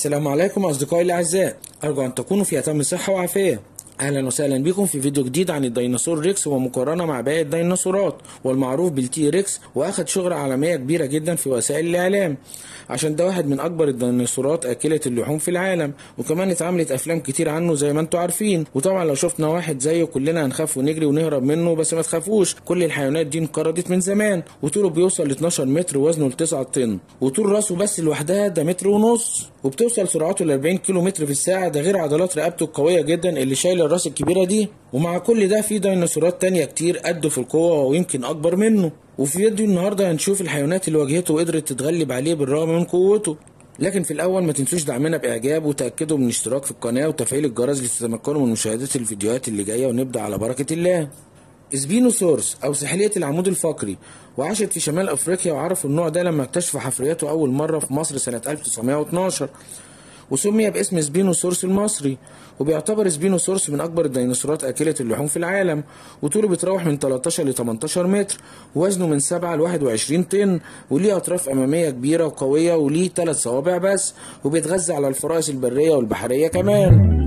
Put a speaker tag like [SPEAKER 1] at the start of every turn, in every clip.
[SPEAKER 1] السلام عليكم أصدقائي الأعزاء أرجو أن تكونوا في أتم صحة وعافية اهلا وسهلا بكم في فيديو جديد عن الديناصور ريكس ومقارنه مع باقي الديناصورات والمعروف بالتي ريكس واخد شهره عالميه كبيره جدا في وسائل الاعلام عشان ده واحد من اكبر الديناصورات اكله اللحوم في العالم وكمان اتعملت افلام كتير عنه زي ما انتم عارفين وطبعا لو شفنا واحد زيه كلنا هنخاف ونجري ونهرب منه بس ما تخافوش كل الحيوانات دي انقرضت من زمان وطوله بيوصل ل 12 متر ووزنه ل 9 طن وطول راسه بس لوحدها ده متر ونص وبتوصل سرعته ل 40 كيلو متر في الساعه ده غير عضلات رقبته القويه جدا اللي شايله الراس الكبيره دي ومع كل ده في ديناصورات تانية كتير قده في القوه ويمكن اكبر منه وفي فيديو النهارده هنشوف الحيوانات اللي واجهته وقدرت تتغلب عليه بالرغم من قوته لكن في الاول ما تنسوش دعمنا باعجاب وتاكدوا من الاشتراك في القناه وتفعيل الجرس لتتمكنوا من مشاهده الفيديوهات اللي جايه ونبدا على بركه الله سبينوسورس او سحلية العمود الفقري وعاشت في شمال افريقيا وعرفوا النوع ده لما اكتشفوا حفرياته اول مرة في مصر سنة 1912 وسمي باسم سبينوسورس المصري وبيعتبر سبينوسورس من اكبر الديناصورات اكلة اللحوم في العالم وطوله بيتراوح من 13 ل 18 متر ووزنه من 7 ل 21 طن وليه اطراف امامية كبيرة وقوية وليه 3 صوابع بس وبيتغذى على الفرائس البرية والبحرية كمان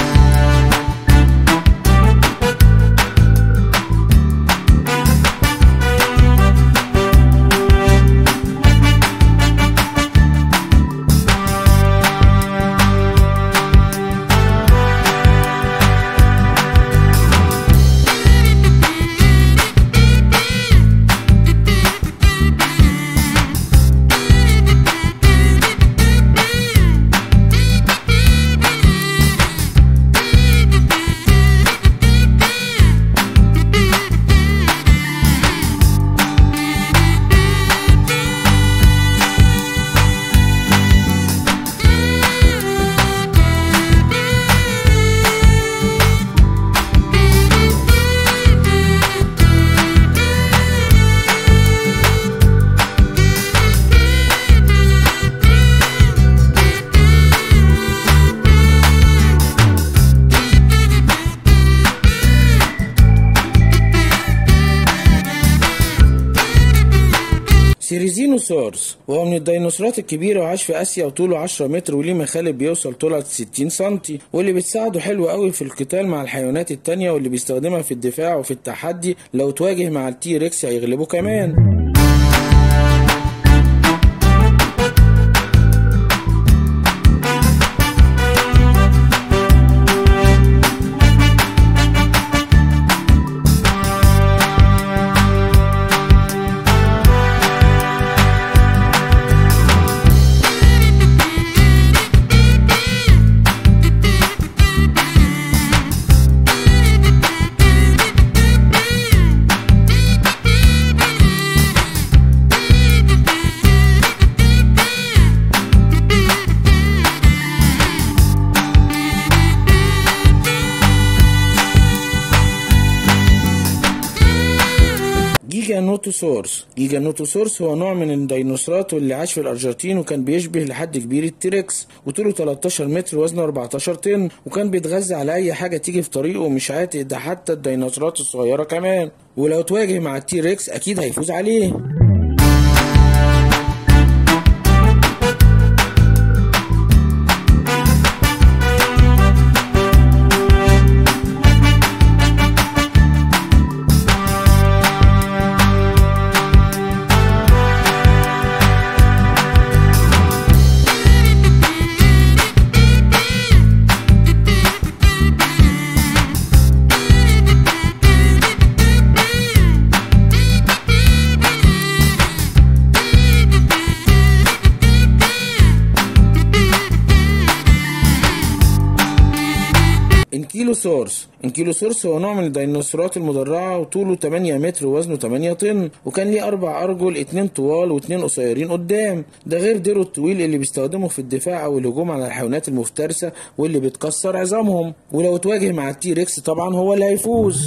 [SPEAKER 1] سيريزينوسورس وهو من الديناصورات الكبيرة وعاش في آسيا وطوله 10 متر وليه مخالب بيوصل طولها 60 سنتي واللي بتساعده حلو قوي في القتال مع الحيوانات التانية واللي بيستخدمها في الدفاع وفي التحدي لو تواجه مع التي ريكس هيغلبه كمان جيجانوتوسورس جيجانوتوسورس هو نوع من الديناصورات واللي عاش في الارجنتين وكان بيشبه لحد كبير التيركس وطوله 13 متر وزنه 14 طن وكان بيتغذى على اي حاجه تيجي في طريقه ومش عاتق ده حتى الديناصورات الصغيره كمان ولو تواجه مع التيركس اكيد هيفوز عليه انكيلوسورس انكيلوسورس هو نوع من الديناصورات المدرعة وطوله 8 متر ووزنه 8 طن وكان ليه أربع أرجل اتنين طوال واتنين قصيرين قدام ده غير ديره الطويل اللي بيستخدمه في الدفاع أو الهجوم على الحيوانات المفترسة واللي بتكسر عظامهم ولو تواجه مع التي ريكس طبعا هو اللي هيفوز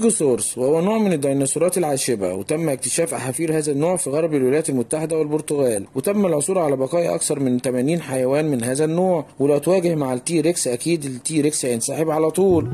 [SPEAKER 1] ستيجوسورس وهو نوع من الديناصورات العاشبة وتم اكتشاف أحافير هذا النوع في غرب الولايات المتحدة والبرتغال وتم العثور على بقايا أكثر من 80 حيوان من هذا النوع ولو تواجه مع التي ريكس أكيد التي ريكس هينسحب على طول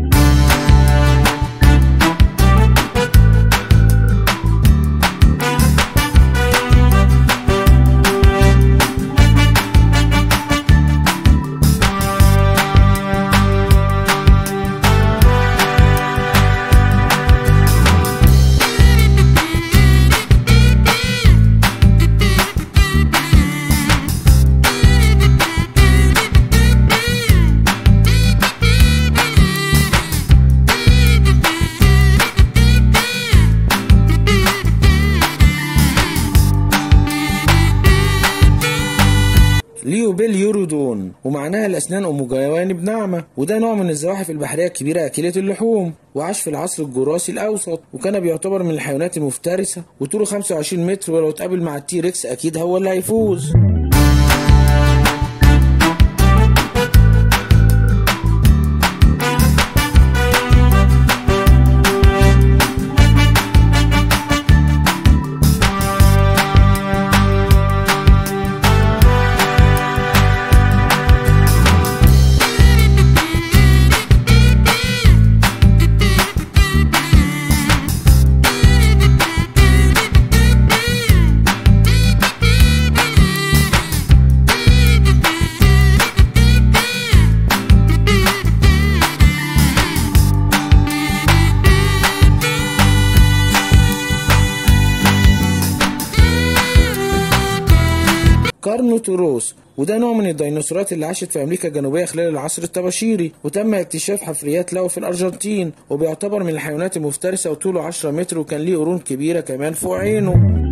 [SPEAKER 1] ليوبيل يورودون ومعناها الأسنان أم جوانب ناعمة وده نوع من الزواحف البحرية الكبيرة أكلة اللحوم وعاش في العصر الجراسي الأوسط وكان بيعتبر من الحيوانات المفترسة وطوله 25 متر ولو اتقابل مع التي ريكس أكيد هو اللي هيفوز كارنوتوروس وده نوع من الديناصورات اللي عاشت في امريكا الجنوبيه خلال العصر الطباشيري وتم اكتشاف حفريات له في الارجنتين وبيعتبر من الحيوانات المفترسه وطوله 10 متر وكان ليه قرون كبيره كمان فوق عينه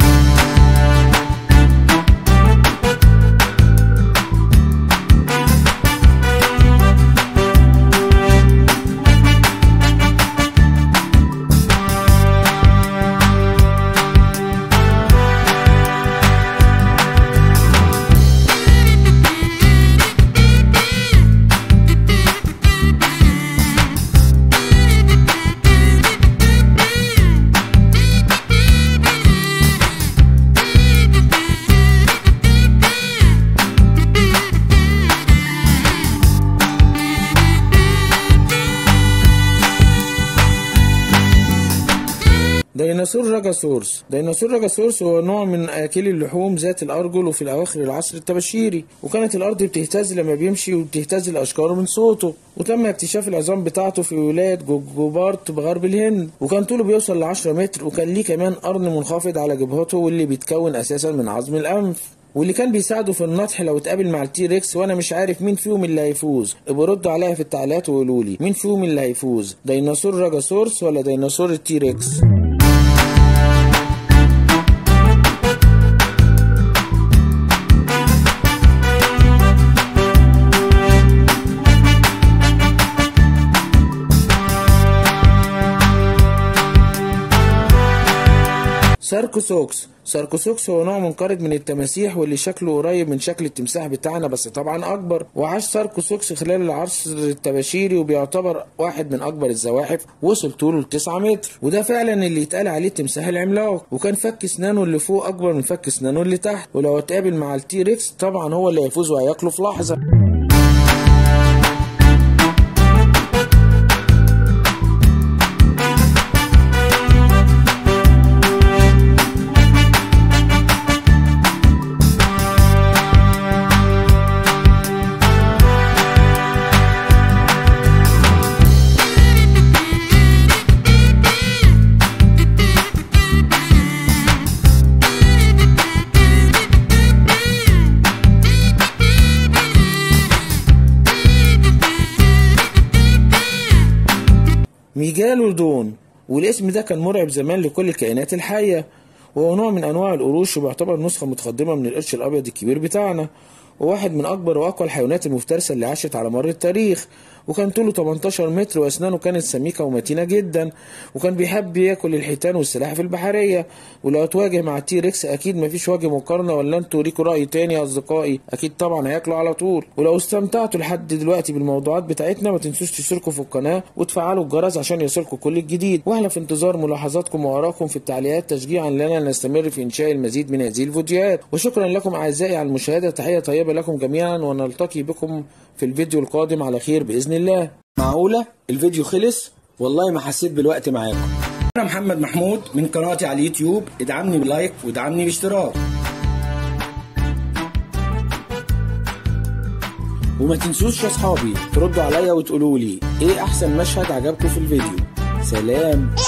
[SPEAKER 1] ديناصور راجاسورس ديناصور راجاسورس هو نوع من اكلي اللحوم ذات الارجل وفي الاواخر العصر الطباشيري وكانت الارض بتهتز لما بيمشي وبتهتز الاشجار من صوته وتم اكتشاف العظام بتاعته في ولايه جوجوبارت بغرب الهند وكان طوله بيوصل ل 10 متر وكان ليه كمان قرن منخفض على جبهته واللي بيتكون اساسا من عظم الانف واللي كان بيساعده في النطح لو اتقابل مع التي ريكس وانا مش عارف مين فيهم اللي هيفوز ابقوا ردوا عليا في التعليقات وقولوا لي مين فيهم اللي هيفوز ديناصور راجاسورس ولا ديناصور التي ريكس ساركوسوكس ساركوسوكس هو نوع منقرض من التماسيح واللي شكله قريب من شكل التمساح بتاعنا بس طبعا اكبر وعاش ساركوسوكس خلال العصر الطباشيري وبيعتبر واحد من اكبر الزواحف وصل طوله ل 9 متر وده فعلا اللي يتقال عليه التمساح العملاق وكان فك اسنانه اللي فوق اكبر من فك اسنانه اللي تحت ولو اتقابل مع التي ريكس طبعا هو اللي هيفوز وهياكله في لحظه ميجالودون والاسم ده كان مرعب زمان لكل الكائنات الحية وهو نوع من أنواع القروش وبيعتبر نسخة متقدمة من القرش الأبيض الكبير بتاعنا وواحد من أكبر وأقوى الحيوانات المفترسة اللي عاشت على مر التاريخ وكان طوله 18 متر واسنانه كانت سميكه ومتينه جدا وكان بيحب ياكل الحيتان والسلاحف البحريه ولو تواجه مع التي ريكس اكيد مفيش وجه مقارنه ولا انتوا ليكوا راي تاني يا اصدقائي اكيد طبعا هياكلوا على طول ولو استمتعتوا لحد دلوقتي بالموضوعات بتاعتنا ما تنسوش تشتركوا في القناه وتفعلوا الجرس عشان يوصلكوا كل الجديد واحنا في انتظار ملاحظاتكم وارائكم في التعليقات تشجيعا لنا نستمر في انشاء المزيد من هذه الفيديوهات وشكرا لكم اعزائي على المشاهده تحيه طيبه لكم جميعا ونلتقي بكم في الفيديو القادم على خير باذن الله معقوله الفيديو خلص والله ما حسيت بالوقت معاكم انا محمد محمود من قناتي على اليوتيوب ادعمني بلايك وادعمني باشتراك وما تنسوش يا اصحابي تردوا عليا وتقولوا لي ايه احسن مشهد عجبكم في الفيديو سلام